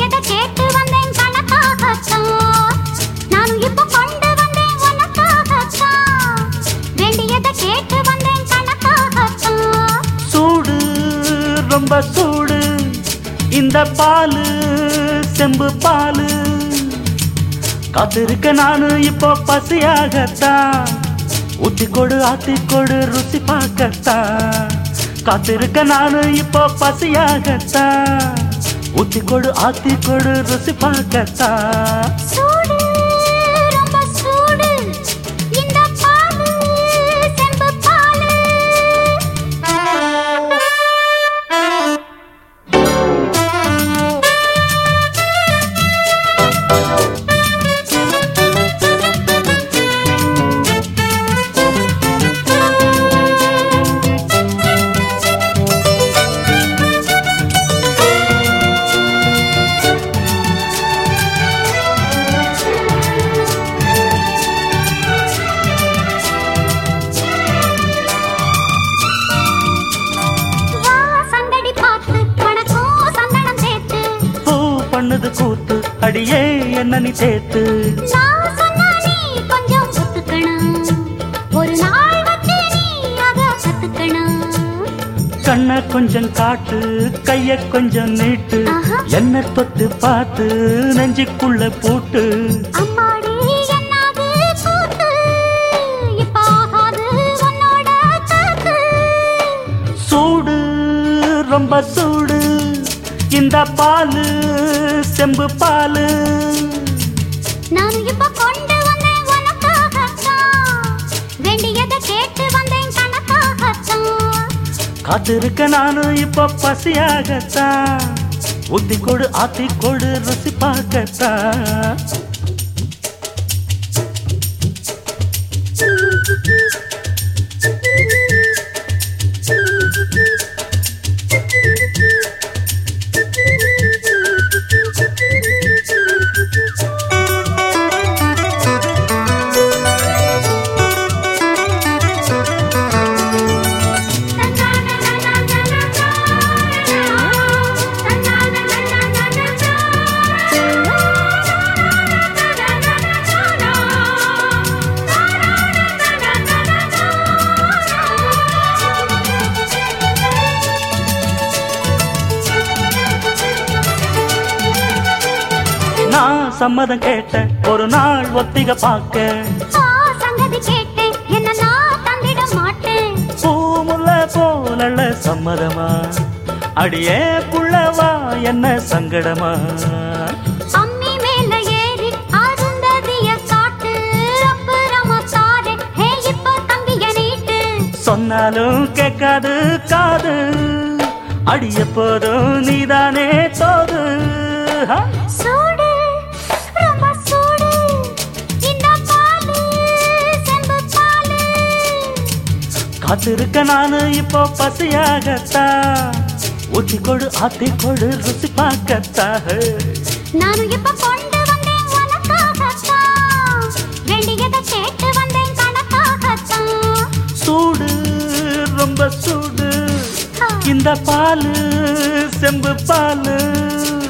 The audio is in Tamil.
வேண்டியதை கேட்டு வந்தேன் கணக்காகத்தான் நானும் இப்ப கொண்டு வந்தேன் உனக்காகத்தான் வேண்டியதை கேட்டு வந்தேன் கணக்காகத்தான் சூடு ரொம்ப சூடு இந்த பாலு செம்பு பாலு காத்திருக்க நானு இப்போ பசியாகத்தான் ஊத்தி கொடு ஆத்தி கொடு ருசி பார்க்கத்தான் காத்திருக்க நானு இப்போ பசியாகத்தான் ஊத்தி கொடு ஆத்தி கொடு ருசி பார்க்கத்தான் சூடு ரொம்ப சூடு இந்த பாலு செம்பு பாலு வா சந்தடி பார்த்து வணக்கம் சந்தனம் சேர்த்து பூ பண்ணுது கூத்து அடியே என்ன நீ சேர்த்து நான் சொன்னா நீ கொஞ்சம் ஒத்துக்கணும் ஒரு நாள் வச்சு நீ அத கத்துக்கணும் கண்ண கொஞ்சம் காட்டு கைய கொஞ்சம் நீட்டு ஆஹா. என்ன தொட்டு பார்த்து நெஞ்சுக்குள்ள பூட்டு அம்மாடி என்னாது கூத்து இப்ப ஆகாது உன்னோட காத்து சூடு ரொம்ப சூடு இந்த பாலு செம்பு பாலு நான் இப்ப கொண்டு வந்தேன் உனக்காகத்தான் வேண்டியதை கேட்டு வந்தேன் கணக்காகத்தான் காத்திருக்க நானும் இப்ப பசியாகத்தான் ஊத்தி கொடு ஆத்தி கொடு ருசி பார்க்கத்தான் நான் சம்மதம் கேட்டேன் ஒரு நாள் ஒத்திக பார்க்க ஆ, சங்கதி கேட்டேன் என்ன நான் தந்திட மாட்டேன் பூமுல்ல போலள்ள சம்மதமா அடியே புள்ளவா என்ன சங்கடமா அம்மி மேல ஏறி அருந்ததிய காட்டு அப்புறமா தாரே ஹே இப்போ தம்பிய நீட்டு சொன்னாலும் கேட்காது காது அடிய போதும் நீதானே தோது ஹா? சூடு ரொம்ப சூடு இந்த பாலு செம்பு பாலு காத்திருக்க நானு இப்போ பசியாகத்தான் ஊத்தி கொடு ஆத்தி கொடு ருசி பார்க்கத்தான் நானும் இப்ப கொண்டு வந்தேன் உனக்காகத்தான் வேண்டியதை கேட்டு வந்தேன் கணக்காகத்தான் சூடு ரொம்ப சூடு இந்த பாலு செம்பு பாலு